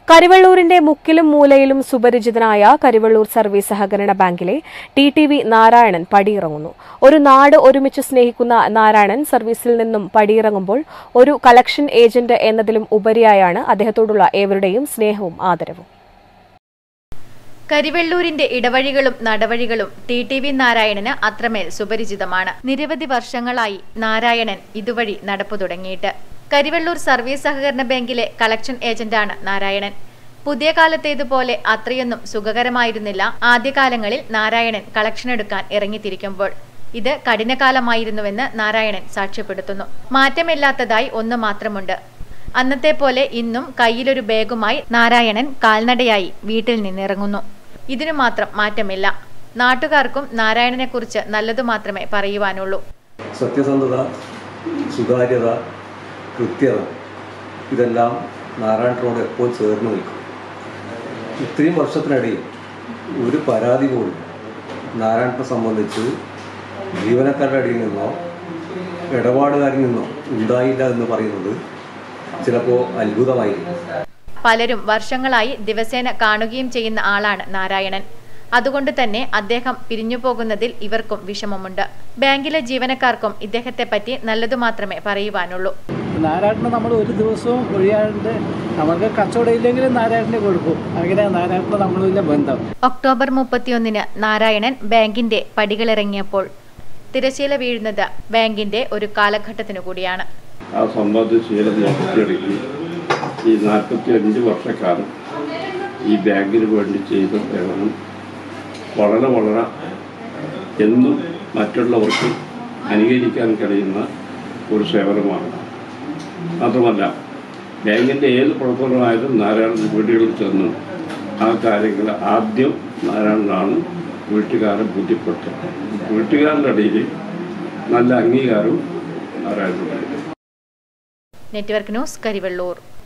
കരിവള്ളൂരിന്റെ മുക്കിലും മൂലയിലും സുപരിചിതനായ കരിവള്ളൂർ സർവീസ് സഹകരണ ബാങ്കിലെ ടി ടി വി നാരായണൻ പടിയിറങ്ങുന്നു ഒരു നാട് ഒരുമിച്ച് സ്നേഹിക്കുന്ന നാരായണൻ സർവീസിൽ നിന്നും പടിയിറങ്ങുമ്പോൾ ഒരു കളക്ഷൻ ഏജന്റ് എന്നതിലും ഉപരിയായാണ് അദ്ദേഹത്തോടുള്ള ഏവരുടെയും സ്നേഹവും ആദരവും കരിവെള്ളൂരിന്റെ ഇടവഴികളും നടവഴികളും ടി ടി വി നാരായണന് അത്രമേൽ സുപരിചിതമാണ് നിരവധി വർഷങ്ങളായി നാരായണൻ ഇതുവഴി നടപ്പു തുടങ്ങിയിട്ട് കരിവെള്ളൂർ സർവീസ് സഹകരണ ബാങ്കിലെ കളക്ഷൻ ഏജന്റാണ് നാരായണൻ പുതിയ കാലത്തേതുപോലെ അത്രയൊന്നും സുഖകരമായിരുന്നില്ല ആദ്യകാലങ്ങളിൽ നാരായണൻ കളക്ഷൻ എടുക്കാൻ ഇറങ്ങിത്തിരിക്കുമ്പോൾ ഇത് കഠിനകാലമായിരുന്നുവെന്ന് നാരായണൻ സാക്ഷ്യപ്പെടുത്തുന്നു മാറ്റമില്ലാത്തതായി ഒന്ന് മാത്രമുണ്ട് അന്നത്തെ പോലെ ഇന്നും കയ്യിലൊരു ബാഗുമായി നാരായണൻ കാൽനടയായി വീട്ടിൽ നിന്നിറങ്ങുന്നു ഇതിനു മാത്രം മാറ്റമില്ല നാട്ടുകാർക്കും നാരായണനെക്കുറിച്ച് നല്ലതു മാത്രമേ പറയുവാനുള്ളൂ സത്യസന്ധത സുതാര്യത കൃത്യത ഇതെല്ലാം നാരായണനോട് എപ്പോൾ ചേർന്ന് നിൽക്കും ഇത്രയും വർഷത്തിനിടയിൽ ഒരു പരാതി പോലും നാരായണനെ സംബന്ധിച്ച് ജീവനക്കാരുടെ ഇടയിൽ നിന്നോ ഇടപാടുകാരിൽ നിന്നോ ഉണ്ടായില്ല എന്ന് പറയുന്നത് ചിലപ്പോൾ അത്ഭുതമായിരിക്കും പലരും വർഷങ്ങളായി ദിവസേന കാണുകയും ചെയ്യുന്ന ആളാണ് നാരായണൻ അതുകൊണ്ട് തന്നെ അദ്ദേഹം പിരിഞ്ഞു പോകുന്നതിൽ ഇവർക്കും വിഷമമുണ്ട് ബാങ്കിലെ ജീവനക്കാർക്കും ഇദ്ദേഹത്തെ പറ്റി നല്ലതു മാത്രമേ പറയുവാനുള്ളൂ നാരായണന് നമ്മൾ ഒരു ദിവസവും ഒഴിയാണ്ട് നമുക്ക് കച്ചവടം ഇല്ലെങ്കിലും നാരായണനെ കൊടുക്കും അങ്ങനെ നാരായണന് നമ്മളില്ല ബന്ധം ഒക്ടോബർ മുപ്പത്തിയൊന്നിന് നാരായണൻ ബാങ്കിന്റെ പടികളിറങ്ങിയപ്പോൾ തിരശീല വീഴുന്നത് ബാങ്കിന്റെ ഒരു കാലഘട്ടത്തിനു കൂടിയാണ് ആ സമ്പാദ്യശീലം നടത്തിയെടുക്കി ഈ നാൽപ്പത്തി അഞ്ച് വർഷക്കാലം ഈ ബാങ്കിന് വേണ്ടി ചെയ്ത സേവനം വളരെ വളരെ എന്നും മറ്റുള്ളവർക്ക് അനുകരിക്കാൻ കഴിയുന്ന ഒരു സേവനമാണ് മാത്രമല്ല ബാങ്കിൻ്റെ ഏത് പ്രവർത്തനമായാലും നാരായണൻ വീടുകളിൽ ചെന്ന് ആ കാര്യങ്ങൾ ആദ്യം നാരായണനാണ് വീട്ടുകാരെ ബോധ്യപ്പെടുത്തുക വീട്ടുകാരുടെ ഇടയിൽ നല്ല അംഗീകാരവും നാരായണനുണ്ടായിരുന്നു നെറ്റ്വർക്ക് ന്യൂസ് കരിവെള്ളൂർ